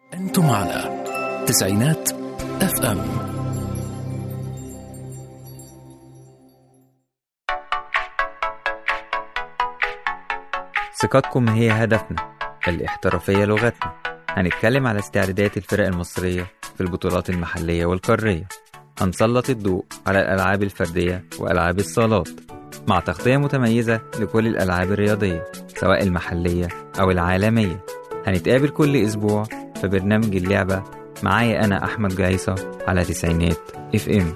أنتم على تسعينات اف ام ثقتكم هي هدفنا الاحترافية لغتنا هنتكلم على استعدادات الفرق المصرية في البطولات المحلية والقارية هنسلط الضوء على الألعاب الفردية وألعاب الصالات مع تغطية متميزة لكل الألعاب الرياضية سواء المحلية أو العالمية هنتقابل كل أسبوع في برنامج اللعبة معايا أنا أحمد جايصة على تسعينات اف ام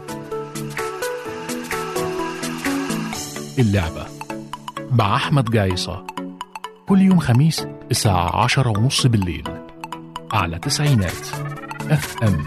اللعبة مع أحمد جايصة كل يوم خميس الساعة عشرة ونص بالليل على تسعينات اف ام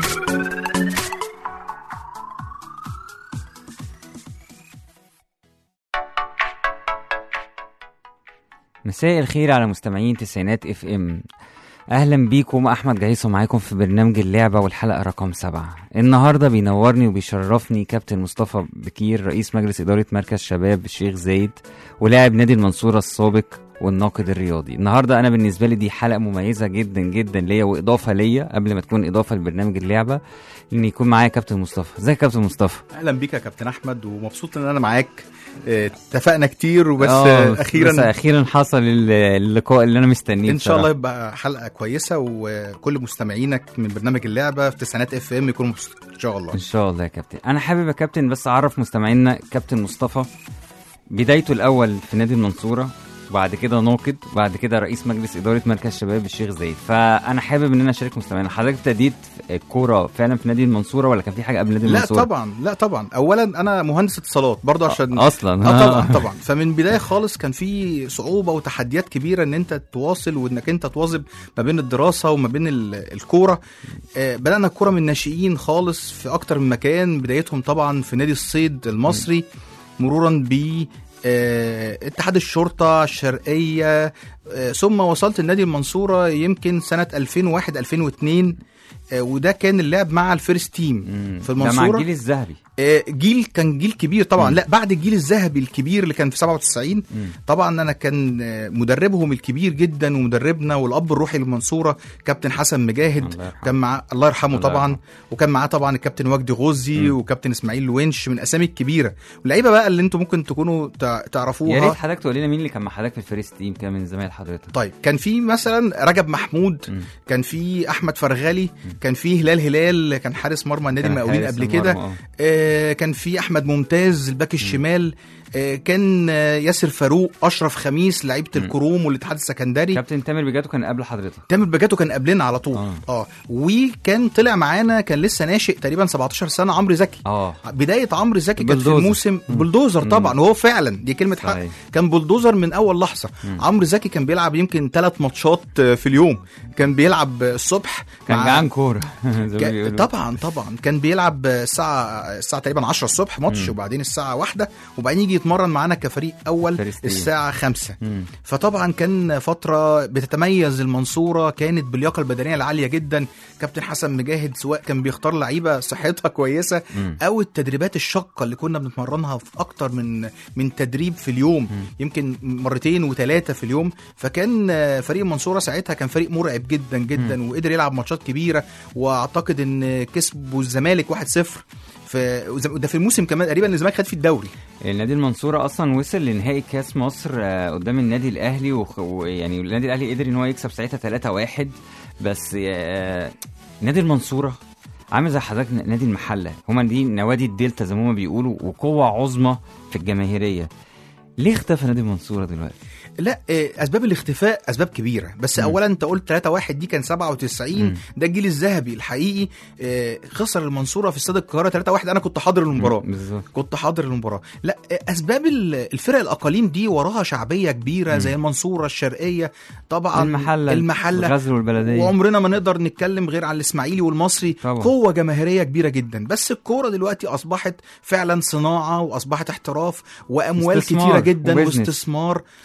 مساء الخير على مستمعين تسعينات اف ام اهلا بيكم احمد جايصو معاكم في برنامج اللعبه والحلقه رقم سبعة النهارده بينورني وبيشرفني كابتن مصطفى بكير رئيس مجلس اداره مركز شباب الشيخ زايد ولاعب نادي المنصوره السابق والناقد الرياضي النهارده انا بالنسبه لي دي حلقه مميزه جدا جدا ليا واضافه ليا قبل ما تكون اضافه لبرنامج اللعبه ان يكون معايا كابتن مصطفى ازيك يا كابتن مصطفى اهلا بيك يا كابتن احمد ومبسوط ان انا معاك آه، اتفقنا كتير وبس آه، آه، اخيرا بس اخيرا حصل ال- اللقاء اللي انا مستنيه ان شاء الله بصراحة. يبقى حلقه كويسه وكل مستمعينك من برنامج اللعبه في تسعينات اف ام يكونوا مبسوطين ان شاء الله ان شاء الله يا كابتن انا حابب يا كابتن بس اعرف مستمعينا كابتن مصطفى بدايته الاول في نادي المنصوره وبعد كده ناقد وبعد كده رئيس مجلس اداره مركز شباب الشيخ زايد فانا حابب ان انا اشارك مستمعينا حضرتك ابتديت الكوره فعلا في نادي المنصوره ولا كان في حاجه قبل نادي لا المنصوره طبعا لا طبعا اولا انا مهندس اتصالات برضه عشان اصلا اه طبعا طبعا فمن بدايه خالص كان في صعوبه وتحديات كبيره ان انت تواصل وانك انت تواظب ما بين الدراسه وما بين ال- الكوره آه، بدانا الكوره من ناشئين خالص في اكتر من مكان بدايتهم طبعا في نادي الصيد المصري مرورا ب آه، اتحاد الشرطه الشرقيه آه، ثم وصلت النادي المنصوره يمكن سنه 2001 2002 آه، وده كان اللعب مع الفيرست تيم مم. في ده مع المنصوره الجيل الذهبي آه، جيل كان جيل كبير طبعا مم. لا بعد الجيل الذهبي الكبير اللي كان في 97 مم. طبعا انا كان آه، مدربهم الكبير جدا ومدربنا والاب الروحي للمنصوره كابتن حسن مجاهد الله يرحمه. كان معاه الله يرحمه الله طبعا يرحمه. وكان معاه طبعا الكابتن وجدي غزي مم. وكابتن اسماعيل الونش من اسامي الكبيره واللعيبه بقى اللي انتم ممكن تكونوا تع- يا ريت تعرفوها حضرتك تقول لنا مين اللي كان مع حضرتك في الفيرست تيم كده من زمايل حضرتك طيب كان في مثلا رجب محمود مم. كان في احمد فرغلي كان في هلال هلال كان حارس مرمى النادي كان المقاولين حارس قبل كده المرمى، آه. آه، كان في احمد ممتاز الباك الشمال آه، كان آه، ياسر فاروق اشرف خميس لعيبه الكروم والاتحاد السكندري كابتن تامر بجاتو كان قبل حضرتك تامر بجاتو كان قبلنا على طول آه. اه, وكان طلع معانا كان لسه ناشئ تقريبا 17 سنه عمرو زكي اه بدايه عمرو زكي كانت في بلدوزر. الموسم مم. بلدوزر مم. طبعا وهو فعلا دي كلمه حق صحيح. كان بلدوزر من اول لحظه عمرو زكي كان بيلعب يمكن ثلاث ماتشات آه، في اليوم كان بيلعب الصبح كان مع- جعان كوره زي ما كا- بيقولوا. طبعا طبعا كان بيلعب الساعه الساعه تقريبا 10 الصبح ماتش وبعدين الساعه واحدة وبعدين يجي يتمرن معانا كفريق اول فريق تيم. الساعه 5 مم. فطبعا كان فتره بتتميز المنصوره كانت باللياقه البدنيه العاليه جدا كابتن حسن مجاهد سواء كان بيختار لعيبه صحتها كويسه مم. او التدريبات الشاقه اللي كنا بنتمرنها في اكتر من من تدريب في اليوم يمكن مرتين وثلاثه في اليوم فكان آه، فريق المنصوره ساعتها كان فريق مرعب جدا جدا وقدر يلعب ماتشات كبيره واعتقد ان كسبوا الزمالك 1-0 في ده في الموسم كمان تقريبا الزمالك خد فيه الدوري النادي المنصورة أصلا وصل لنهائي كأس مصر آه، قدام النادي الأهلي وخ- ويعني النادي الأهلي قدر إن هو يكسب ساعتها 3-1 بس آه، نادي المنصورة عامل زي حضرتك ن- نادي المحلة هما دي نوادي الدلتا زي ما هما بيقولوا وقوة عظمى في الجماهيرية ليه اختفى نادي المنصورة دلوقتي؟ لا آه، اسباب الاختفاء اسباب كبيره بس مم. اولا انت قلت 3 1 دي كان 97 مم. ده الجيل الذهبي الحقيقي آه، خسر المنصوره في استاد القاهره 3 1 انا كنت حاضر المباراه بالظبط كنت حاضر المباراه لا آه، اسباب ال- الفرق الاقاليم دي وراها شعبيه كبيره زي المنصوره الشرقيه طبعا المحلة المحله الغزل والبلدية وعمرنا ما نقدر نتكلم غير عن الاسماعيلي والمصري طبعا. قوه جماهيريه كبيره جدا بس الكوره دلوقتي اصبحت فعلا صناعه واصبحت احتراف واموال استثمار كتيره جدا وبزنس. واستثمار صح. وتوفير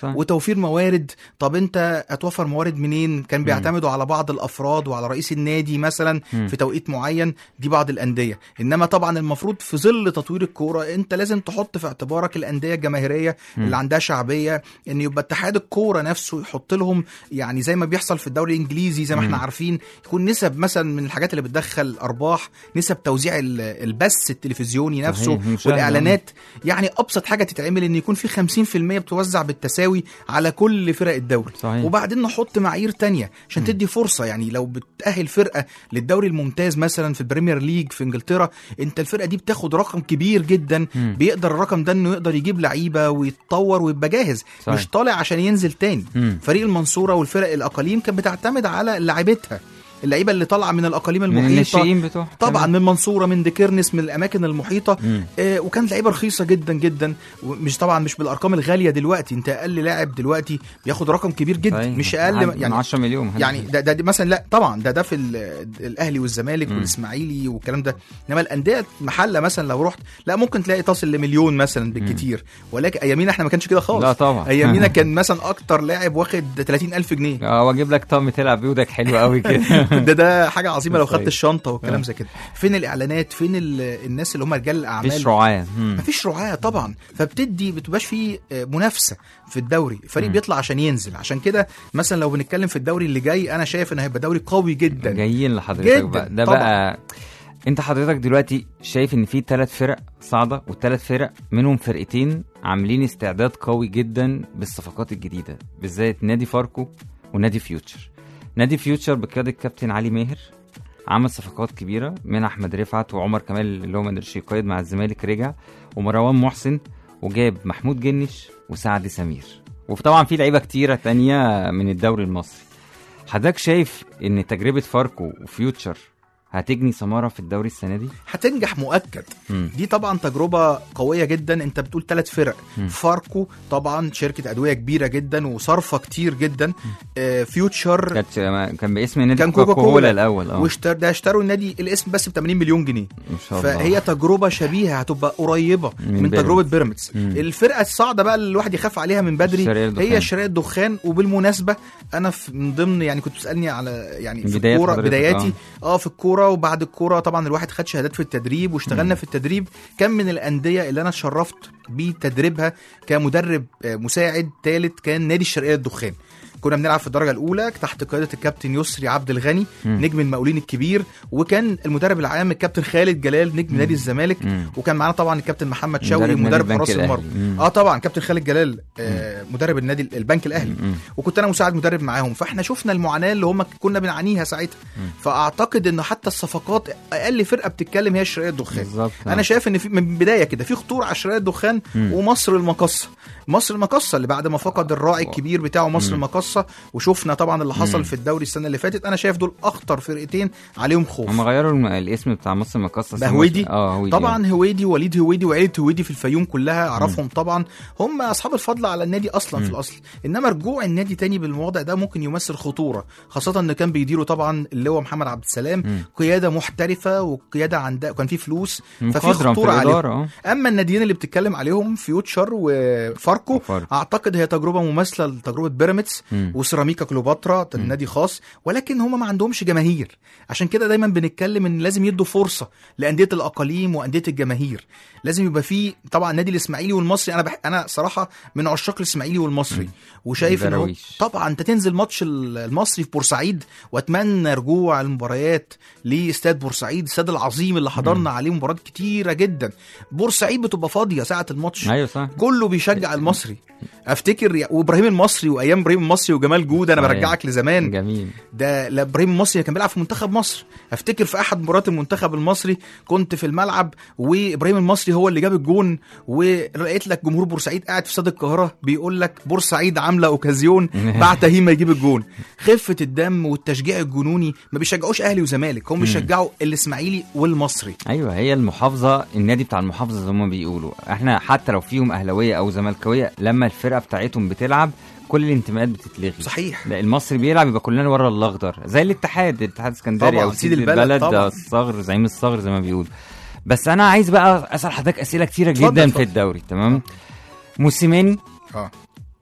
توفير موارد طب انت هتوفر موارد منين كان مم. بيعتمدوا على بعض الافراد وعلى رئيس النادي مثلا مم. في توقيت معين دي بعض الانديه انما طبعا المفروض في ظل تطوير الكوره انت لازم تحط في اعتبارك الانديه الجماهيريه مم. اللي عندها شعبيه ان يبقى اتحاد الكوره نفسه يحط لهم يعني زي ما بيحصل في الدوري الانجليزي زي ما احنا مم. عارفين يكون نسب مثلا من الحاجات اللي بتدخل ارباح نسب توزيع ال- البث التلفزيوني نفسه صحيح، المشاهدة. والاعلانات يعني ابسط حاجه تتعمل ان يكون في 50% بتوزع بالتساوي على كل فرق الدوري صحيح وبعدين نحط معايير تانية عشان مم. تدي فرصة يعني لو بتأهل فرقة للدوري الممتاز مثلا في البريمير ليج في انجلترا انت الفرقة دي بتاخد رقم كبير جدا مم. بيقدر الرقم ده انه يقدر يجيب لعيبة ويتطور ويبقى جاهز صحيح. مش طالع عشان ينزل تاني مم. فريق المنصورة والفرق الأقاليم كانت بتعتمد على لعيبتها اللعيبة اللي طالعة من الأقاليم من المحيطة الناشئين بتوع طبعا من المنصورة من ديكيرنس من الأماكن المحيطة مم. آه، وكانت لعيبه رخيصه جدا جدا ومش طبعا مش بالارقام الغاليه دلوقتي انت اقل لاعب دلوقتي بياخد رقم كبير جدا صحيح. مش اقل من يعني 10 مليون يعني ده, ده, ده مثلا لا طبعا ده ده في ال- الاهلي والزمالك مم. والاسماعيلي والكلام ده انما الانديه محله مثلا لو رحت لا ممكن تلاقي تصل لمليون مثلا بالكتير ولكن ايامينا احنا ما كانش كده خالص لا طبعا ايامينا كان مثلا اكتر لاعب واخد 30000 جنيه اه واجيب لك طقم تلعب بيه ودك حلو قوي كده ده ده حاجه عظيمه لو صحيح. خدت الشنطه والكلام آه. زي كده فين الاعلانات فين ال- الناس اللي هم رجال الاعمال مفيش رعاة مم. مفيش رعاة طبعا فبتدي بتبقاش في آه، منافسه في الدوري الفريق مم. بيطلع عشان ينزل عشان كده مثلا لو بنتكلم في الدوري اللي جاي انا شايف ان هيبقى دوري قوي جدا جايين لحضرتك جداً، بقى ده طبعاً. بقى انت حضرتك دلوقتي شايف ان في ثلاث فرق صاعده والثلاث فرق منهم فرقتين عاملين استعداد قوي جدا بالصفقات الجديده بالذات نادي فاركو ونادي فيوتشر نادي فيوتشر بقياده الكابتن علي ماهر عمل صفقات كبيره من احمد رفعت وعمر كمال اللي هو ما قدرش يقيد مع الزمالك رجع ومروان محسن وجاب محمود جنش وسعد سمير وطبعا في لعيبه كتيره تانية من الدوري المصري حضرتك شايف ان تجربه فاركو وفيوتشر هتجني ثمره في الدوري السنه دي؟ هتنجح مؤكد مم. دي طبعا تجربه قويه جدا انت بتقول ثلاث فرق مم. فاركو طبعا شركه ادويه كبيره جدا وصارفه كتير جدا آه فيوتشر كانت كان باسم نادي كان كوكا كوكاكولا. كولا الاول اه واشتر ده اشتروا النادي الاسم بس ب 80 مليون جنيه ما شاء الله فهي تجربه شبيهه هتبقى قريبه من من, بيراميدز. تجربه بيراميدز مم. الفرقه الصاعده بقى اللي الواحد يخاف عليها من بدري الشرقية الدخان. هي شراء الدخان وبالمناسبه انا في من ضمن يعني كنت بتسالني على يعني في بدايات الكوره حضرتك، بداياتي اه في الكوره وبعد الكوره طبعا الواحد خد شهادات في التدريب واشتغلنا في التدريب كان من الانديه اللي انا اتشرفت بتدريبها كمدرب آه، مساعد ثالث كان نادي الشرقيه الدخان كنا بنلعب في الدرجه الاولى تحت قياده الكابتن يسري عبد الغني مم. نجم المقاولين الكبير وكان المدرب العام الكابتن خالد جلال نجم نادي الزمالك مم. وكان معانا طبعا الكابتن محمد شوقي مدرب نادي مدرب البنك حراس الأهلي. المرمى مم. اه طبعا كابتن خالد جلال آه مدرب النادي البنك الاهلي مم. وكنت انا مساعد مدرب معاهم فاحنا شفنا المعاناه اللي هم كنا بنعانيها ساعتها فاعتقد ان حتى الصفقات اقل فرقه بتتكلم هي الشرقيه الدخان بالظبط انا شايف ان في من البدايه كده في خطوره على الشرقيه الدخان مم. ومصر المقصه مصر المقصه اللي بعد ما فقد الراعي الكبير بتاعه مصر مم. المقصه وشفنا طبعا اللي مم. حصل في الدوري السنه اللي فاتت انا شايف دول اخطر فرقتين عليهم خوف هم غيروا الم- الاسم بتاع مصر مقصص بقى هويدي؟ اه هويدي طبعا هويدي وليد هويدي وعيله هويدي في الفيوم كلها اعرفهم طبعا هم اصحاب الفضل على النادي اصلا في مم. الاصل انما رجوع النادي تاني بالوضع ده ممكن يمثل خطوره خاصه ان كان بيديره طبعا اللي هو محمد عبد السلام مم. قياده محترفه وقياده عندها كان في فلوس ففي مخضرم في خطوره عليهم الاداره اه اما الناديين اللي بتتكلم عليهم فيوتشر وفاركو فاركو. اعتقد هي تجربه مماثله لتجربه بيراميدز مم. وسيراميكا كليوباترا نادي خاص ولكن هم ما عندهمش جماهير عشان كده دايما بنتكلم ان لازم يدوا فرصه لانديه الاقاليم وانديه الجماهير لازم يبقى في طبعا النادي الاسماعيلي والمصري انا بح... انا صراحه من عشاق الاسماعيلي والمصري وشايف ان هو- الدراويش. طبعا انت تنزل ماتش ال- المصري في بورسعيد واتمنى رجوع المباريات لاستاد بورسعيد الاستاد العظيم اللي حضرنا عليه مباريات كتيره جدا بورسعيد بتبقى فاضيه ساعه الماتش ايوه صح كله بيشجع المصري افتكر يا- وابراهيم المصري وايام ابراهيم المصري وجمال جود انا صحيح. برجعك لزمان جميل ده لا ابراهيم المصري كان بيلعب في منتخب مصر افتكر في احد مباريات المنتخب المصري كنت في الملعب وابراهيم المصري هو اللي جاب الجون ولقيت لك جمهور بورسعيد قاعد في استاد القاهره بيقول لك بورسعيد عامله اوكازيون بعد هيما يجيب الجون خفه الدم والتشجيع الجنوني ما بيشجعوش اهلي وزمالك هم بيشجعوا الاسماعيلي والمصري ايوه هي المحافظه النادي بتاع المحافظه زي ما بيقولوا احنا حتى لو فيهم اهلاويه او زملكاويه لما الفرقه بتاعتهم بتلعب كل الانتماءات بتتلغي صحيح لا المصري بيلعب يبقى كلنا ورا الاخضر زي الاتحاد الاتحاد اسكندري طبعاً، او سيد سيد البلد البلد, طبعاً. ده الصغر زعيم الصغر زي ما بيقولوا بس انا عايز بقى اسال حضرتك اسئله كتيره اتفضل، جدا اتفضل. في الدوري تمام موسيماني اه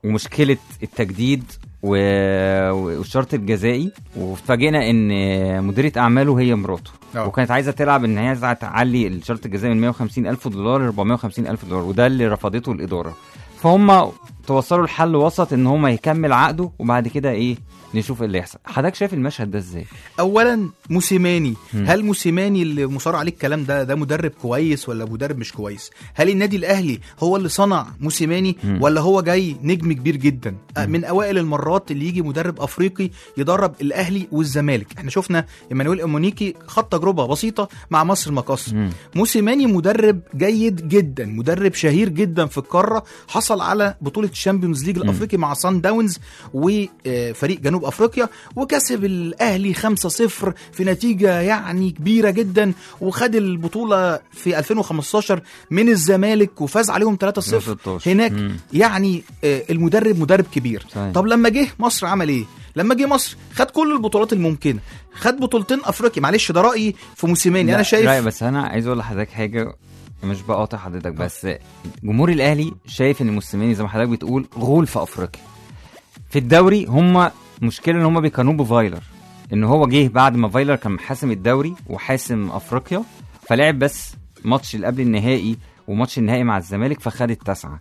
ومشكله التجديد و- والشرط الجزائي واتفاجئنا ان مديريه اعماله هي مراته آه. وكانت عايزه تلعب ان هي عايزه تعلي الشرط الجزائي من 150 الف دولار ل 450 الف دولار وده اللي رفضته الاداره فهم توصلوا لحل وسط ان هم يكمل عقده وبعد كده ايه نشوف ايه اللي يحصل حضرتك شايف المشهد ده ازاي اولا موسيماني مم. هل موسيماني اللي مصار عليه الكلام ده ده مدرب كويس ولا مدرب مش كويس هل النادي الاهلي هو اللي صنع موسيماني مم. ولا هو جاي نجم كبير جدا آه، من اوائل المرات اللي يجي مدرب افريقي يدرب الاهلي والزمالك احنا شفنا ايمانويل امونيكي خد تجربه بسيطه مع مصر مقص مم. موسيماني مدرب جيد جدا مدرب شهير جدا في القاره حصل على بطوله الشامبيونز ليج الافريقي مع سان داونز وفريق جنوب افريقيا وكسب الاهلي 5-0 في نتيجه يعني كبيره جدا وخد البطوله في 2015 من الزمالك وفاز عليهم 3-0 16. هناك مم. يعني آه، المدرب مدرب كبير صحيح. طب لما جه مصر عمل ايه لما جه مصر خد كل البطولات الممكنه خد بطولتين افريقيا معلش ده رايي في موسيماني انا لا، شايف لا بس انا عايز اقول لحضرتك حاجه مش بقاطع حضرتك بس جمهور الاهلي شايف ان موسيماني زي ما حضرتك بتقول غول في افريقيا في الدوري هم مشكله ان هم بيقارنوه بفايلر ان هو جه بعد ما فايلر كان حاسم الدوري وحاسم افريقيا فلعب بس ماتش اللي قبل النهائي وماتش النهائي مع الزمالك فخد التاسعه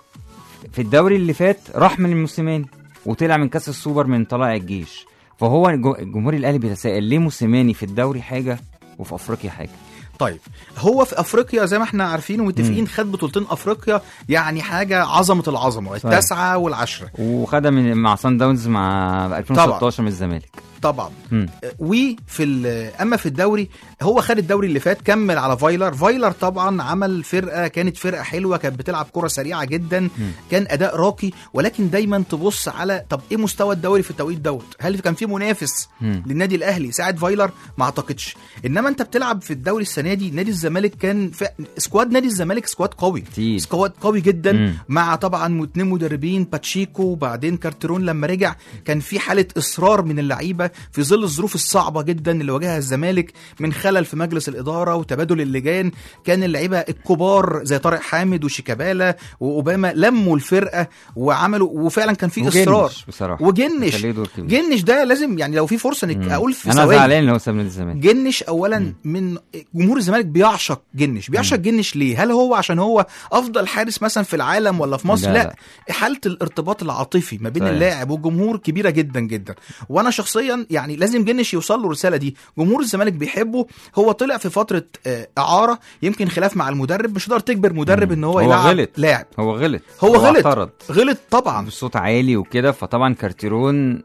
في الدوري اللي فات راح من الموسيماني وطلع من كاس السوبر من طلائع الجيش فهو الجو- الجمهور الاهلي بيتساءل ليه موسيماني في الدوري حاجه وفي افريقيا حاجه طيب هو في افريقيا زي ما احنا عارفين ومتفقين خد بطولتين افريقيا يعني حاجه عظمه العظمه التاسعه والعشره وخدها من مع سان داونز مع 2016 من الزمالك طبعا مم. وفي ال- اما في الدوري هو خد الدوري اللي فات كمل على فايلر فايلر طبعا عمل فرقه كانت فرقه حلوه كانت بتلعب كره سريعه جدا كان اداء راقي ولكن دايما تبص على طب ايه مستوى الدوري في التوقيت دوت هل كان في منافس مم. للنادي الاهلي ساعد فايلر ما اعتقدش انما انت بتلعب في الدوري السنه دي نادي الزمالك كان في سكواد نادي الزمالك سكواد قوي تقيل. سكواد قوي جدا مم. مع طبعا اتنين مدربين باتشيكو وبعدين كارترون لما رجع كان في حاله اصرار من اللعيبه في ظل الظروف الصعبه جدا اللي واجهها الزمالك من خلل في مجلس الاداره وتبادل اللجان كان اللعيبه الكبار زي طارق حامد وشيكابالا واوباما لموا الفرقه وعملوا وفعلا كان في وجنش اصرار بصراحه وجنش كان ليه دور كبير. جنش ده لازم يعني لو في فرصه انك مم. اقول في انا ثواني زعلان ان هو ساب نادي الزمالك جنش اولا من جمهور الزمالك بيعشق جنش بيعشق جنش ليه هل هو عشان هو افضل حارس مثلا في العالم ولا في مصر لا، لا, لا. حاله الارتباط العاطفي ما بين صحيح. اللاعب والجمهور كبيره جدا جدا وانا شخصيا يعني لازم جنش يوصل له الرساله دي جمهور الزمالك بيحبه هو طلع في فتره آه، اعاره يمكن خلاف مع المدرب مش هتقدر تجبر مدرب ان هو هو يلعب غلط. لاعب هو غلط هو غلط. اعترض غلط طبعا بصوت عالي وكده فطبعا كارتيرون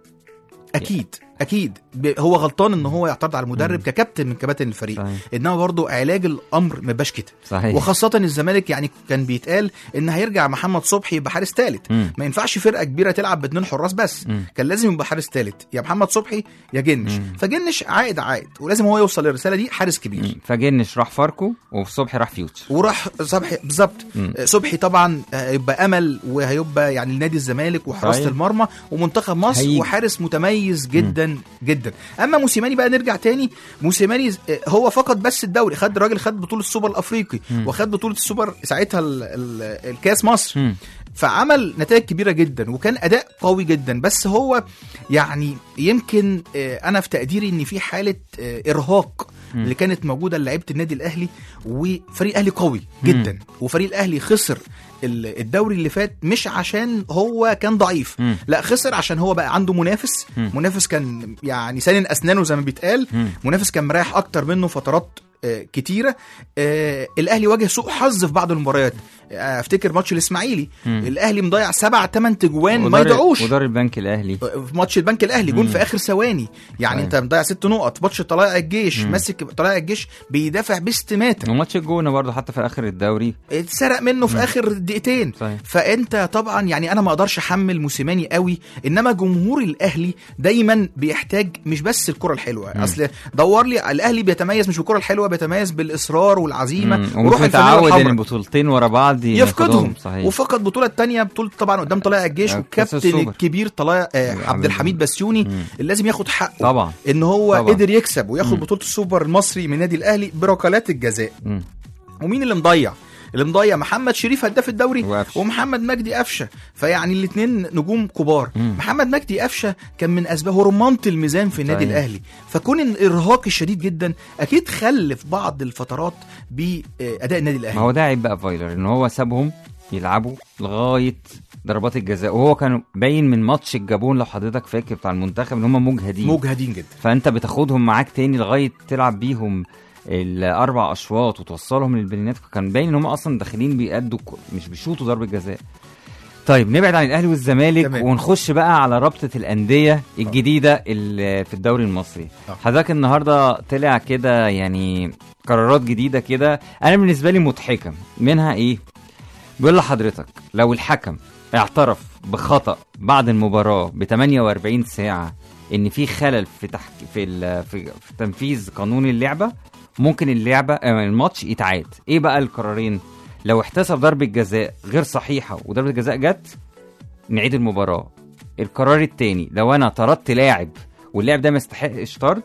اكيد اكيد ب- هو غلطان ان هو يعترض على المدرب ككابتن من كباتن الفريق صحيح. انما برضو علاج الامر ما بقاش كده صحيح وخاصة الزمالك يعني كان بيتقال ان هيرجع محمد صبحي يبقى حارس ثالث مم. ما ينفعش فرقة كبيرة تلعب باتنين حراس بس مم. كان لازم يبقى حارس ثالث يا محمد صبحي يا جنش فجنش عائد عائد ولازم هو يوصل للرسالة دي حارس كبير مم. فجنش راح فاركو وفي صبحي راح فيوتشر وراح صبحي بالظبط مم. صبحي طبعا هيبقى امل وهيبقى يعني لنادي الزمالك وحراسه صحيح. المرمى ومنتخب مصر هيجي. وحارس متميز جدا جدا اما موسيماني بقى نرجع تاني موسيماني آه، هو فقد بس الدوري خد الراجل خد بطوله السوبر الافريقي وخد بطوله السوبر ساعتها ال ال الكاس مصر مم. فعمل نتائج كبيره جدا وكان اداء قوي جدا بس هو يعني يمكن آه، انا في تقديري ان في حاله آه، ارهاق اللي كانت موجوده لعيبه النادي الاهلي وفريق الاهلي قوي جدا وفريق الاهلي خسر ال- الدوري اللي فات مش عشان هو كان ضعيف مم. لا خسر عشان هو بقى عنده منافس مم. منافس كان يعني سانن اسنانه زي ما بيتقال مم. منافس كان مريح اكتر منه فترات آه، كتيره آه، الاهلي واجه سوء حظ في بعض المباريات آه، افتكر ماتش الاسماعيلي مم. الاهلي مضيع سبع ثمان تجوان ما ودار- يدعوش ودار البنك الاهلي في ماتش البنك الاهلي جون مم. في اخر ثواني يعني صحيح. انت مضيع ست نقط ماتش طلائع الجيش مم. ماسك طلائع الجيش بيدافع باستماته وماتش الجونه برضه حتى في اخر الدوري اتسرق منه في اخر دقيقتين صحيح. فانت طبعا يعني انا ما اقدرش احمل موسيماني قوي انما جمهور الاهلي دايما بيحتاج مش بس الكره الحلوه اصل دور لي الاهلي بيتميز مش بالكره الحلوه بيتميز بالاصرار والعزيمه مم. وروح ومش الفانيلا متعود ان الحمراء البطولتين ورا بعض يفقدهم ياخدهم. صحيح وفقد بطوله الثانيه بطوله طبعا قدام طلائع الجيش آه، والكابتن كأس السوبر. الكبير طلائع آه عبد عبد الحميد بسيوني مم. اللي لازم ياخد حقه طبعا ان هو طبعا. قدر يكسب وياخد مم. بطوله السوبر المصري من النادي الاهلي بركلات الجزاء مم. ومين اللي مضيع اللي مضيع محمد شريف هداف الدوري وقفشه. ومحمد مجدي قفشه فيعني الاثنين نجوم كبار مم. محمد مجدي قفشه كان من اسباب هو رمانه الميزان في النادي صحيح. الاهلي فكون الارهاق الشديد جدا اكيد خل في بعض الفترات باداء النادي ما الاهلي هو ده عيب بقى فايلر ان هو سابهم يلعبوا لغايه ضربات الجزاء وهو كان باين من ماتش الجابون لو حضرتك فاكر بتاع المنتخب ان هم مجهدين مجهدين جدا فانت بتاخدهم معاك تاني لغايه تلعب بيهم الاربع اشواط وتوصلهم للبلينات فكان باين ان هم اصلا داخلين بيأدوا ك- مش بيشوطوا ضربه جزاء طيب نبعد عن الاهلي والزمالك تمام. ونخش بقى على رابطه الانديه الجديده اللي في الدوري المصري آه. حضرتك النهارده طلع كده يعني قرارات جديده كده انا بالنسبه لي مضحكه منها ايه بيقول لحضرتك لو الحكم اعترف بخطأ بعد المباراة ب 48 ساعة ان في خلل في تحك... في ال... في في تنفيذ قانون اللعبة ممكن اللعبة آه، الماتش يتعاد ايه بقى القرارين لو احتسب ضربة جزاء غير صحيحة وضربة جزاء جت نعيد المباراة القرار التاني لو انا طردت لاعب واللاعب ده ما يستحقش طرد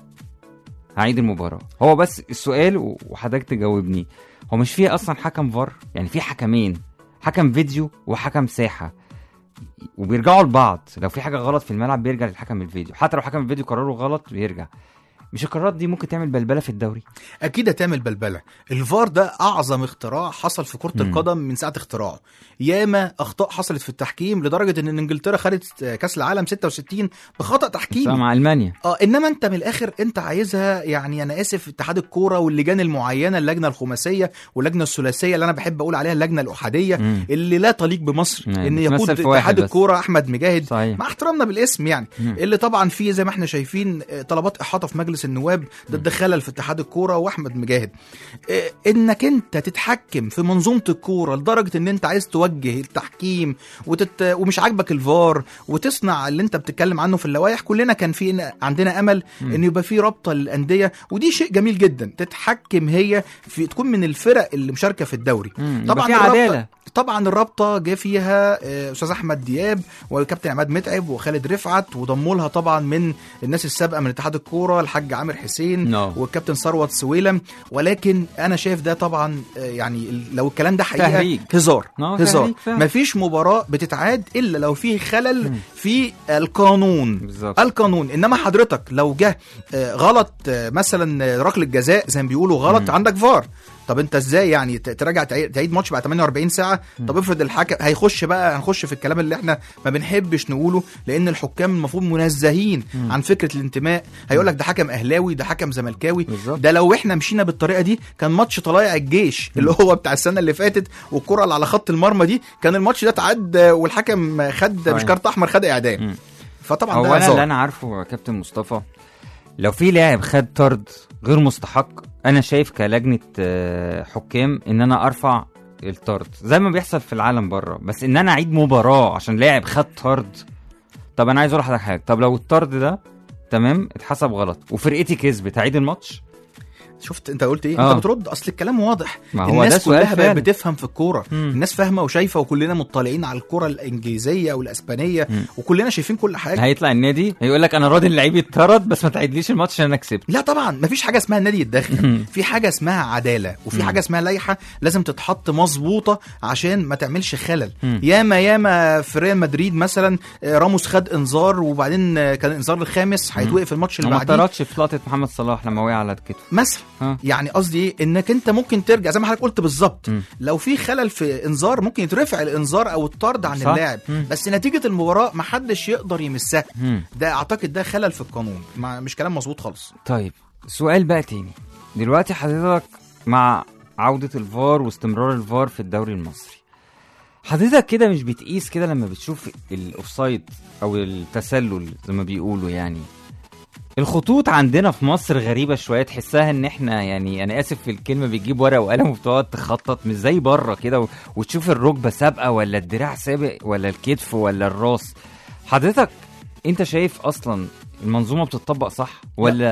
هعيد المباراة هو بس السؤال و- وحضرتك تجاوبني هو مش في اصلا حكم فار يعني في حكمين حكم فيديو وحكم ساحه وبيرجعوا لبعض لو في حاجه غلط في الملعب بيرجع للحكم الفيديو حتى لو حكم الفيديو قراره غلط بيرجع مش القرارات دي ممكن تعمل بلبله في الدوري اكيد هتعمل بلبله الفار ده اعظم اختراع حصل في كره مم. القدم من ساعه اختراعه ياما اخطاء حصلت في التحكيم لدرجه ان انجلترا خدت كاس العالم 66 بخطا سواء تحكيمي مع المانيا اه انما انت من الاخر انت عايزها يعني انا اسف اتحاد الكوره واللجان المعينه اللجنه الخماسيه واللجنه الثلاثيه اللي انا بحب اقول عليها اللجنه الاحاديه مم. اللي لا تليق بمصر نعم، ان بتمثل يقود في واحد اتحاد بس. الكوره احمد مجاهد صحيح مع احترامنا بالاسم يعني مم. اللي طبعا فيه زي ما احنا شايفين آه، طلبات احاطه في مجلس النواب ضد خلل في اتحاد الكوره واحمد مجاهد آه، انك انت تتحكم في منظومه الكوره لدرجه ان انت عايز توجه التحكيم وتت... ومش عاجبك الفار وتصنع اللي انت بتتكلم عنه في اللوائح كلنا كان في عندنا امل مم. ان يبقى في رابطه للانديه ودي شيء جميل جدا تتحكم هي في تكون من الفرق اللي مشاركه في الدوري مم. طبعا يبقى في الرابطة- عداله طبعا الرابطه جه فيها آه، استاذ احمد دياب وكابتن عماد متعب وخالد رفعت وضموا لها طبعا من الناس السابقه من اتحاد الكوره الحاج عامر حسين نعم. والكابتن ثروت سويلم ولكن انا شايف ده طبعا آه، يعني ال- لو الكلام ده حقيقه تهريج. هزار نعم، هزار تهريج فعلا. مفيش مباراه بتتعاد الا لو في خلل مم. في القانون بالظبط القانون انما حضرتك لو جه آه، غلط آه، مثلا آه، ركله جزاء زي ما بيقولوا غلط مم. عندك فار طب انت ازاي يعني ت- تراجع تعيد تعيد ماتش بعد 48 ساعه طب افرض الحكم هيخش بقى هنخش في الكلام اللي احنا ما بنحبش نقوله لان الحكام المفروض منزهين مم. عن فكره الانتماء هيقول لك ده حكم اهلاوي ده حكم زملكاوي بالظبط ده لو احنا مشينا بالطريقه دي كان ماتش طلائع الجيش اللي هو بتاع السنه اللي فاتت والكره اللي على خط المرمى دي كان الماتش ده اتعد آه، والحكم خد مش صحيح. كارت احمر خد اعدام مم. فطبعا هو ده انا اللي هزار انا عارفه يا كابتن مصطفى لو في لاعب خد طرد غير مستحق انا شايف كلجنه آه، حكام ان انا ارفع الطرد زي ما بيحصل في العالم بره بس ان انا اعيد مباراه عشان لاعب خد طرد طب انا عايز اقول لحضرتك حاجه طب لو الطرد ده تمام اتحسب غلط وفرقتي كسبت هعيد الماتش شفت انت قلت ايه آه. انت بترد اصل الكلام واضح ما هو ده الناس سؤال كلها بقت فعلا بتفهم في الكوره مم. الناس فاهمه وشايفه وكلنا مطلعين على الكوره الانجليزيه والاسبانيه مم. وكلنا شايفين كل حاجه هيطلع النادي هيقول لك انا راضي اللعيب يتطرد بس ما تعيدليش الماتش عشان انا كسبت لا طبعا مفيش حاجه اسمها النادي يتدخل مم. في حاجه اسمها عداله وفي مم. حاجه اسمها لائحه لازم تتحط مظبوطه عشان ما تعملش خلل مم. ياما ياما في ريال مدريد مثلا آه، راموس خد انذار وبعدين آه، كان الانذار الخامس هيتوقف الماتش اللي ما بعديه اتطردش في لقطه محمد صلاح لما وقع على كتفه مثلا ها يعني قصدي ايه انك انت ممكن ترجع زي ما حضرتك قلت بالظبط مم. لو في خلل في انذار ممكن يترفع الانذار او الطرد عن صح. اللاعب مم. بس نتيجه المباراه محدش يقدر يمسها مم. ده اعتقد ده خلل في القانون ما مش كلام مظبوط خالص طيب سؤال بقى تاني دلوقتي حضرتك مع عودة الفار واستمرار الفار في الدوري المصري حضرتك كده مش بتقيس كده لما بتشوف الاوفسايد او التسلل زي ما بيقولوا يعني الخطوط عندنا في مصر غريبة شوية تحسها ان احنا يعني انا اسف في الكلمة بتجيب ورقة وقلم وبتقعد تخطط مش زي بره كده و- وتشوف الركبة سابقة ولا الدراع سابق ولا الكتف ولا الراس حضرتك انت شايف اصلا المنظومه بتطبق صح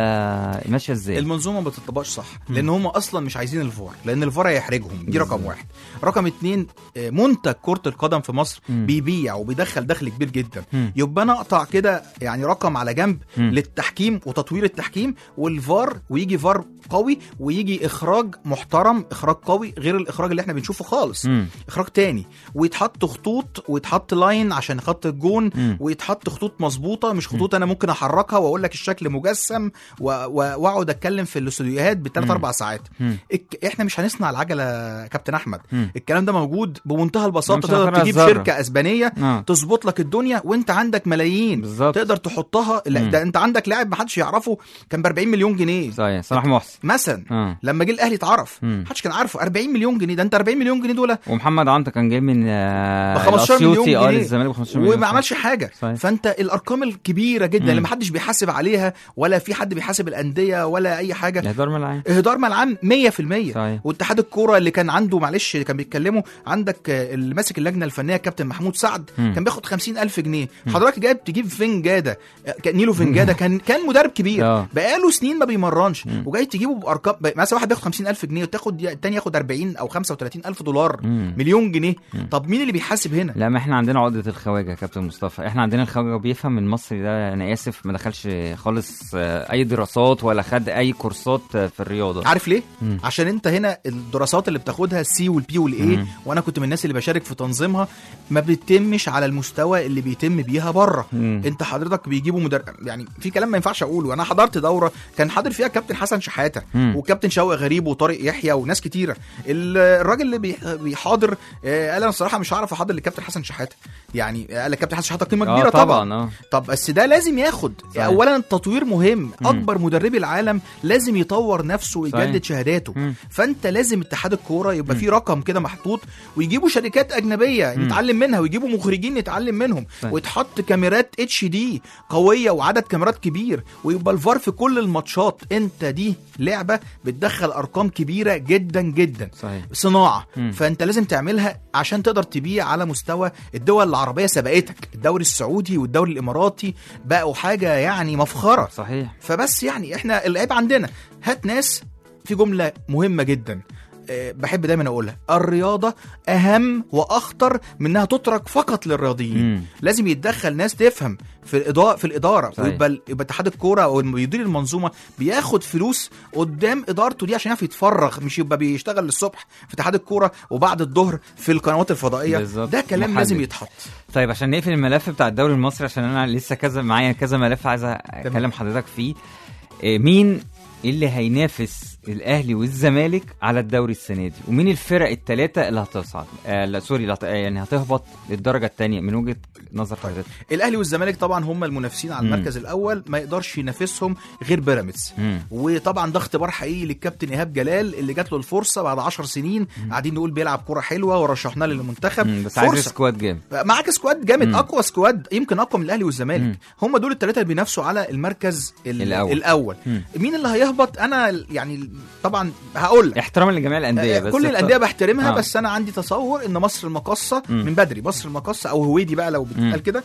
ولا ماشيه ازاي المنظومه ما بتطبقش صح لان هم اصلا مش عايزين الفار لان الفار هيحرجهم دي رقم واحد رقم اتنين آه، منتج كره القدم في مصر مم. بيبيع وبيدخل دخل كبير جدا مم. يبقى انا اقطع كده يعني رقم على جنب مم. للتحكيم وتطوير التحكيم والفار ويجي فار قوي ويجي اخراج محترم اخراج قوي غير الاخراج اللي احنا بنشوفه خالص مم. اخراج تاني ويتحط خطوط ويتحط لاين عشان خط الجون مم. ويتحط خطوط مظبوطه مش خطوط انا ممكن احركها واقول لك الشكل مجسم و- و- واقعد اتكلم في الاستوديوهات بالثلاث مم. اربع ساعات مم. إك... احنا مش هنصنع العجله يا كابتن احمد مم. الكلام ده موجود بمنتهى مش البساطه تقدر هنفرق تجيب الذرة. شركه اسبانيه اه تظبط لك الدنيا وانت عندك ملايين بالظبط تقدر تحطها لا مم. ده انت عندك لاعب محدش يعرفه كان ب 40 مليون جنيه صحيح صلاح محسن مثلا اه لما جه الاهلي اتعرف مم. محدش كان عارفه 40 مليون جنيه ده انت 40 مليون جنيه دول ومحمد عنتر كان جاي من آه، ب 15 مليون الأسيوطي، اه جنيه. للزمالك ب 15 مليون وما عملش حاجه صحيح. فانت الارقام الكبيره جدا مم. اللي محدش بيحاسب عليها ولا في حد بيحاسب الانديه ولا اي حاجه اهدار ملعب اهدار ملعب 100% صحيح واتحاد الكوره اللي كان عنده معلش اللي كان بيتكلموا عندك آه، اللي ماسك اللجنه الفنيه كابتن محمود سعد مم. كان بياخد 50000 جنيه مم. حضرتك جايب تجيب فنجاده آه، كان نيلو فنجاده كان كان مدرب كبير اه بقاله سنين ما بيمرنش مم. وجاي تجيبه بارقام ب- مثلا واحد بياخد 50000 جنيه وتاخد التاني ياخد 40 او 35000 دولار مم. مليون جنيه مم. طب مين اللي بيحاسب هنا لا ما احنا عندنا عقدة الخواجة يا كابتن مصطفى احنا عندنا الخواجة بيفهم المصري ده انا اسف ما دخلش خالص آه، اي دراسات ولا خد اي كورسات آه، في الرياضة عارف ليه مم. عشان انت هنا الدراسات اللي بتاخدها السي والبي والاي مم. وانا كنت من الناس اللي بشارك في تنظيمها ما بتتمش على المستوى اللي بيتم بيها بره مم. انت حضرتك بيجيبوا مدرب يعني في كلام ما ينفعش اقوله انا حضرت دوره كان حاضر فيها كابتن حسن شحاته مم. وكابتن شوقي غريب وطارق يحيى وناس كتيره ال- الراجل اللي بي- بيحاضر آه، قال انا الصراحه مش هعرف احاضر لكابتن حسن شحاته يعني قال لك كابتن حسن شحاته قيمه اه كبيره طبعا طبعا اه طب بس ده لازم ياخد صحيح. اولا التطوير مهم اكبر مدربي العالم لازم يطور نفسه ويجدد صحيح. شهاداته مم. فانت لازم اتحاد الكوره يبقى فيه رقم كده محطوط ويجيبوا شركات اجنبيه نتعلم منها ويجيبوا مخرجين نتعلم منهم صحيح. ويتحط كاميرات اتش دي قويه وعدد كاميرات كبير ويبقى الفار في كل الماتشات انت دي لعبه بتدخل ارقام كبيره جدا جدا صحيح صناعه مم. فانت لازم تعملها عشان تقدر تبيع على مستوى الدول العربيه سبقتك الدوري السعودي والدوري الاماراتي بقوا حاجه يعني مفخره صحيح فبس يعني احنا العيب عندنا هات ناس في جمله مهمه جدا أه، بحب دايما اقولها الرياضه اهم واخطر من انها تترك فقط للرياضيين مم. لازم يتدخل ناس تفهم في الاداره في الاداره صحيح. ويبقى ال- يبقى اتحاد الكوره او اللي بيدير المنظومه بياخد فلوس قدام ادارته دي عشان يعرف يتفرغ مش يبقى بيشتغل الصبح في اتحاد الكوره وبعد الظهر في القنوات الفضائيه بالظبط. ده كلام محدد. لازم يتحط طيب عشان نقفل الملف بتاع الدوري المصري عشان انا لسه كذا معايا كذا ملف عايز اكلم حضرتك فيه إيه، مين اللي هينافس الاهلي والزمالك على الدوري السنه دي ومين الفرق الثلاثه اللي هتصعد آه لا سوري لا آه، يعني هتهبط للدرجه الثانيه من وجهه نظر حضرتك الاهلي والزمالك طبعا هم المنافسين على مم. المركز الاول ما يقدرش ينافسهم غير بيراميدز مم. وطبعا ده اختبار حقيقي للكابتن ايهاب جلال اللي جات له الفرصه بعد 10 سنين قاعدين نقول بيلعب كوره حلوه ورشحناه للمنتخب مم، بس عايز فرصه سكواد جامد معاك سكواد جامد مم. اقوى سكواد يمكن اقوى من الاهلي والزمالك مم. هم دول الثلاثه اللي بينافسوا على المركز ال- الأول. الاول مم. مين اللي هيهبط انا يعني طبعا هقول لك احتراما لجميع الانديه بس كل الانديه بحترمها آه. بس انا عندي تصور ان مصر المقاصه مم. من بدري مصر المقاصه او هويدي بقى لو مم. بتتقال كده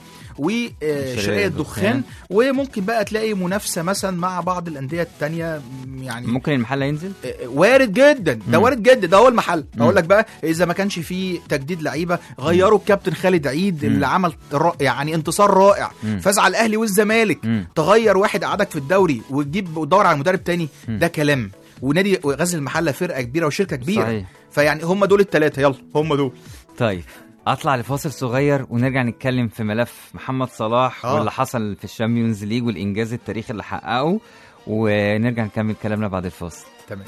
وشرقيه الدخان وممكن بقى تلاقي منافسه مثلا مع بعض الانديه التانية يعني ممكن المحل ينزل آه، وارد جدا ده مم. وارد جدا ده هو المحل مم. اقول لك بقى اذا ما كانش فيه تجديد لعيبه غيروا الكابتن خالد عيد مم. اللي عمل را- يعني انتصار رائع مم. فاز على الاهلي والزمالك مم. تغير واحد قعدك في الدوري وتجيب وتدور على مدرب تاني مم. ده كلام ونادي غزل المحله فرقه كبيره وشركه كبيره صحيح. فيعني هم دول الثلاثه يلا هم دول طيب اطلع لفاصل صغير ونرجع نتكلم في ملف محمد صلاح آه. واللي حصل في الشامبيونز ليج والانجاز التاريخي اللي حققه ونرجع نكمل كلامنا بعد الفاصل تمام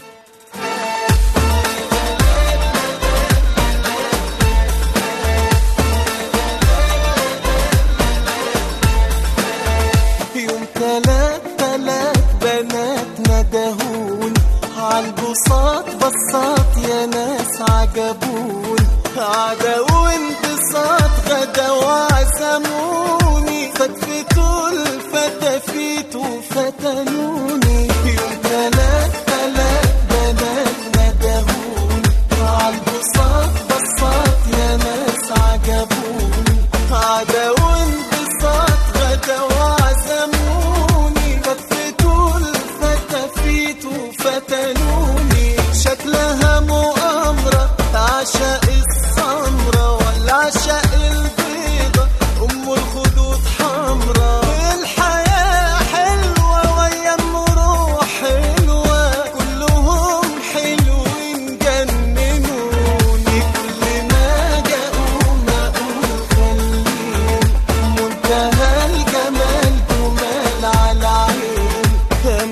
يوم تلات تلات بنات ندهون عالبساط بساط يا ناس عجبون عدا وانبساط غدا وعزموني فتفتوا الفتافيت وفتنوني يوم تلات تلات بنات ندهون عالبساط بساط يا ناس عجبوني عدا وانبساط غدا وعزموني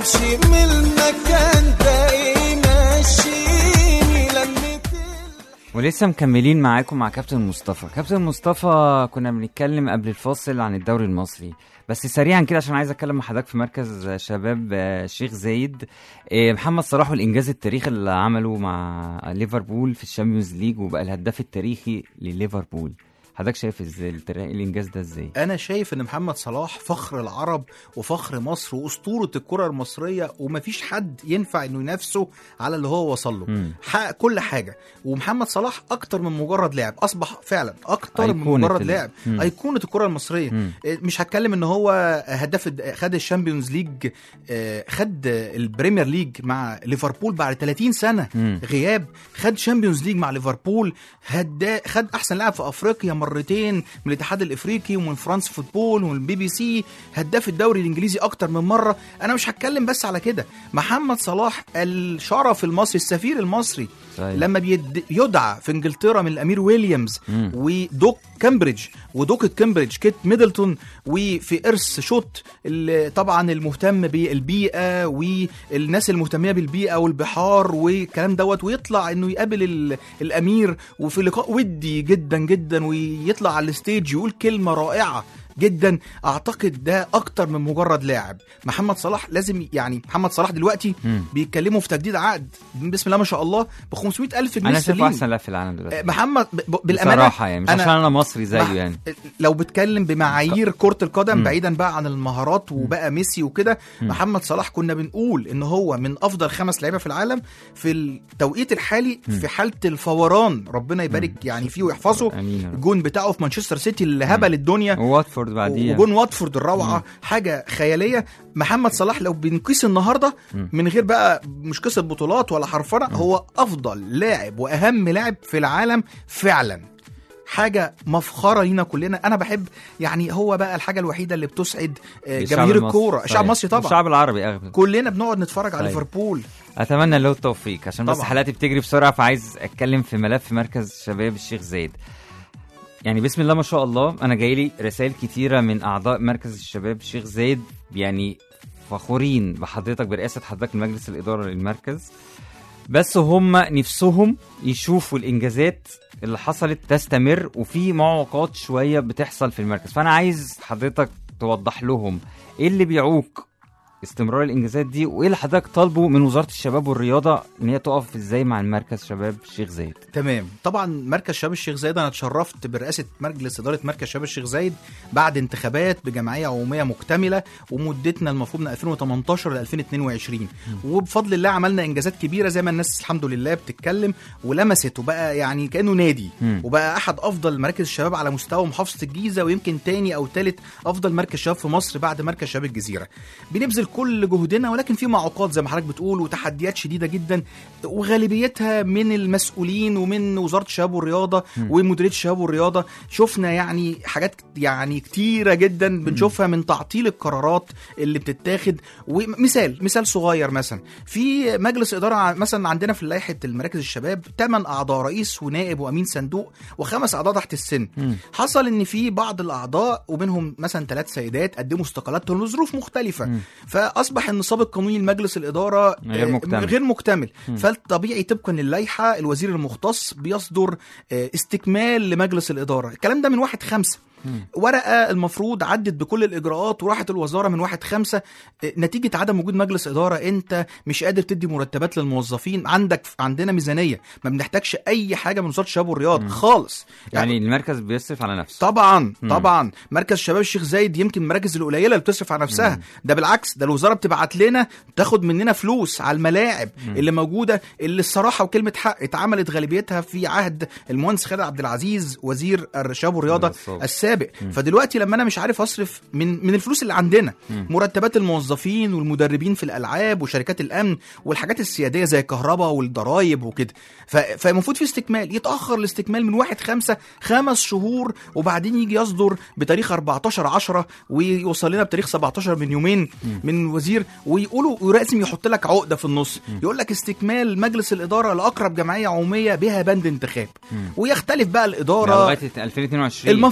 امشي من المكان ده ايه ماشيني لميت ولسه مكملين معاكم مع كابتن مصطفى كابتن مصطفى كنا بنتكلم قبل الفاصل عن الدوري المصري بس سريعا كده عشان عايز اتكلم مع حضرتك في مركز شباب آه، شيخ زايد آه، محمد صلاح والانجاز التاريخي اللي عمله مع ليفربول في الشامبيونز ليج وبقى الهداف التاريخي لليفربول حضرتك شايف ازاي التر- الانجاز ده ازاي انا شايف ان محمد صلاح فخر العرب وفخر مصر واسطوره الكره المصريه ومفيش حد ينفع انه ينافسه على اللي هو وصل له مم. حقق كل حاجه ومحمد صلاح اكتر من مجرد لاعب اصبح فعلا اكتر من أيقونة مجرد ال- لاعب مم. ايقونه الكره المصريه مم. إيه، مش هتكلم ان هو هداف الد- خد الشامبيونز ليج آه، خد البريمير ليج مع ليفربول بعد 30 سنه مم. غياب خد شامبيونز ليج مع ليفربول هدا خد احسن لاعب في افريقيا مرتين من الاتحاد الافريقي ومن فرانس فوتبول ومن البي بي سي هداف الدوري الانجليزي اكتر من مره انا مش هتكلم بس على كده محمد صلاح الشرف المصري السفير المصري صحيح. لما بيد- يدعى في انجلترا من الامير ويليامز مم. ودوك كامبريدج ودوكة كامبريدج كيت ميدلتون وفي ارث شوت اللي طبعا المهتم بالبيئه والناس المهتميه بالبيئه والبحار والكلام دوت ويطلع انه يقابل ال- الامير وفي لقاء ودي جدا جدا ويطلع على الستيج يقول كلمه رائعه جدا اعتقد ده اكتر من مجرد لاعب محمد صلاح لازم يعني محمد صلاح دلوقتي مم. بيتكلموا في تجديد عقد بسم الله ما شاء الله ب 500 الف جنيه انا شايفه استرليني. احسن لاعب في العالم دلوقتي محمد ب- ب- بالامانه بصراحه يعني مش عشان انا مصري زيه مح- يعني لو بتكلم بمعايير كرة القدم مم. بعيدا بقى عن المهارات وبقى ميسي وكده محمد صلاح كنا بنقول ان هو من افضل خمس لعيبه في العالم في التوقيت الحالي في حاله الفوران ربنا يبارك يعني فيه ويحفظه امين يا رب. الجون بتاعه في مانشستر سيتي اللي هبل الدنيا وواتفورد بعديها وجون واتفورد الروعه حاجه خياليه محمد صلاح لو بنقيس النهارده مم. من غير بقى مش قصه بطولات ولا حرفنه هو افضل لاعب واهم لاعب في العالم فعلا حاجه مفخره لينا كلنا انا بحب يعني هو بقى الحاجه الوحيده اللي بتسعد آه، الشعب جماهير المصري. الكوره الشعب صحيح. المصري طبعا الشعب العربي اغلب كلنا بنقعد نتفرج على صحيح. ليفربول اتمنى له التوفيق عشان بس طبعاً. حلقتي بتجري بسرعه فعايز اتكلم في ملف مركز شباب الشيخ زايد يعني بسم الله ما شاء الله انا جاي لي رسائل كتيره من اعضاء مركز الشباب الشيخ زايد يعني فخورين بحضرتك برئاسه حضرتك لمجلس الاداره للمركز بس هم نفسهم يشوفوا الانجازات اللي حصلت تستمر وفي معوقات شويه بتحصل في المركز فانا عايز حضرتك توضح لهم ايه اللي بيعوق استمرار الانجازات دي وايه اللي حضرتك طالبه من وزاره الشباب والرياضه ان هي تقف ازاي مع المركز شباب الشيخ زايد تمام طبعا مركز شباب الشيخ زايد انا اتشرفت برئاسه مجلس اداره مركز شباب الشيخ زايد بعد انتخابات بجمعيه عموميه مكتمله ومدتنا المفروض من 2018 ل 2022 وبفضل الله عملنا انجازات كبيره زي ما الناس الحمد لله بتتكلم ولمست وبقى يعني كانه نادي مم. وبقى احد افضل مراكز الشباب على مستوى محافظه الجيزه ويمكن تاني او تالت افضل مركز شباب في مصر بعد مركز شباب الجزيره بنبذل كل جهدنا ولكن في معوقات زي ما حضرتك بتقول وتحديات شديده جدا وغالبيتها من المسؤولين ومن وزاره الشباب والرياضه ومديريه الشباب والرياضه شفنا يعني حاجات يعني كتيره جدا بنشوفها من تعطيل القرارات اللي بتتاخد ومثال مثال صغير مثلا في مجلس اداره ع- مثلا عندنا في لائحه المراكز الشباب 8 اعضاء رئيس ونائب وامين صندوق وخمس اعضاء تحت السن حصل ان في بعض الاعضاء ومنهم مثلا ثلاث سيدات قدموا استقالاتهم لظروف مختلفه فاصبح النصاب القانوني لمجلس الاداره غير آه، مكتمل. غير مكتمل فالطبيعي طبقا للائحه الوزير المختص بيصدر آه، استكمال لمجلس الاداره الكلام ده من واحد خمسة ورقه المفروض عدت بكل الاجراءات وراحت الوزاره من واحد خمسة آه، نتيجه عدم وجود مجلس اداره انت مش قادر تدي مرتبات للموظفين عندك عندنا ميزانيه ما بنحتاجش اي حاجه من وزاره الشباب والرياضه خالص يعني المركز بيصرف على نفسه طبعا طبعا مركز شباب الشيخ زايد يمكن من المراكز القليله اللي بتصرف على نفسها ده بالعكس ده الوزاره بتبعت لنا تاخد مننا فلوس على الملاعب اللي موجوده اللي الصراحه وكلمه حق اتعملت غالبيتها في عهد المهندس خالد عبد العزيز وزير الشباب والرياضه السابق. السابق فدلوقتي لما انا مش عارف اصرف من من الفلوس اللي عندنا مرتبات الموظفين والمدربين في الالعاب وشركات الامن والحاجات السياديه زي الكهرباء والضرايب وكده ف- فالمفروض في استكمال يتاخر الاستكمال من واحد خمسة خمس شهور وبعدين يجي يصدر بتاريخ 14 10 ويوصل لنا بتاريخ 17 من يومين من وزير ويقولوا لازم يحط لك عقده في النص يقول لك استكمال مجلس الاداره لاقرب جمعيه عموميه بها بند انتخاب ويختلف بقى يعني الاداره لغايه 2022 المفروض شفت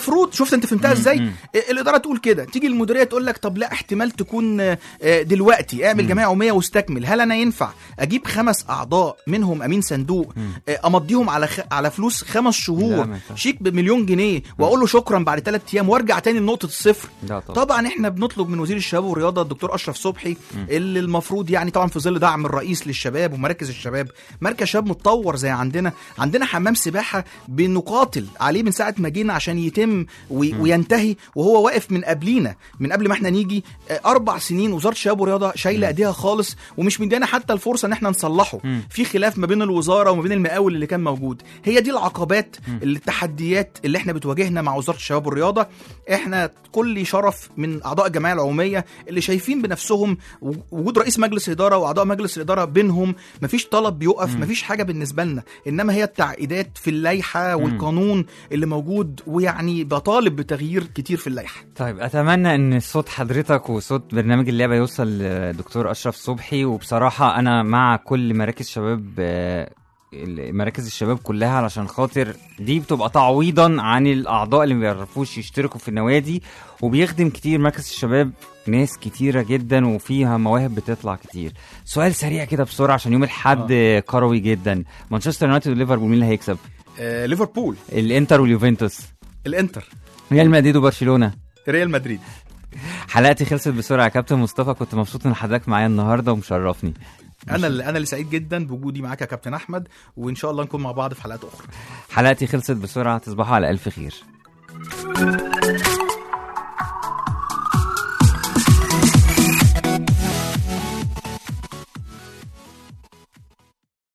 شفت انت فهمتها ازاي مم. آه، الاداره تقول كده تيجي المديريه تقول لك طب لا احتمال تكون آه، آه، دلوقتي اعمل جمعيه عموميه واستكمل هل انا ينفع اجيب خمس اعضاء منهم امين صندوق آه، امضيهم على خ... على فلوس خمس لا، شهور ما ينفعش. شيك بمليون جنيه واقول له شكرا بعد ثلاث ايام وارجع تاني لنقطه الصفر لا طبعا طبعا احنا بنطلب من وزير الشباب والرياضه الدكتور اشرف صبحي اللي المفروض يعني طبعا في ظل دعم الرئيس للشباب ومراكز الشباب مركز شباب متطور زي عندنا عندنا حمام سباحه بنقاتل عليه من ساعه ما جينا عشان يتم وي وينتهي وهو واقف من قبلينا من قبل ما احنا نيجي آه، اربع سنين وزاره الشباب والرياضه شايله ايديها خالص ومش مدينا حتى الفرصه ان احنا نصلحه في خلاف ما بين الوزاره وما بين المقاول اللي كان موجود هي دي العقبات اللي التحديات اللي احنا بتواجهنا مع وزاره الشباب والرياضه احنا كل شرف من اعضاء الجمعيه العموميه اللي شايفين بنفسهم وجود رئيس مجلس اداره واعضاء مجلس الاداره بينهم مفيش طلب بيقف مفيش حاجه بالنسبه لنا انما هي التعقيدات في اللائحه والقانون اللي موجود ويعني بطالب بتغيير كتير في اللائحه طيب اتمنى ان صوت حضرتك وصوت برنامج اللعبه يوصل لدكتور اشرف صبحي وبصراحه انا مع كل مراكز شباب آه، ال- مراكز الشباب كلها علشان خاطر دي بتبقى تعويضا عن الاعضاء اللي ما بيعرفوش يشتركوا في النوادي وبيخدم كتير مركز الشباب ناس كتيرة جدا وفيها مواهب بتطلع كتير سؤال سريع كده بسرعة عشان يوم الحد آه. كروي جدا مانشستر يونايتد وليفربول مين اللي هيكسب آه ليفربول الانتر واليوفنتوس الانتر ريال مدريد وبرشلونة ريال مدريد حلقتي خلصت بسرعه يا كابتن مصطفى كنت مبسوط ان حضرتك معايا النهارده ومشرفني انا اللي انا اللي سعيد جدا بوجودي معاك يا كابتن احمد وان شاء الله نكون مع بعض في حلقات اخرى حلقتي خلصت بسرعه تصبحوا على الف خير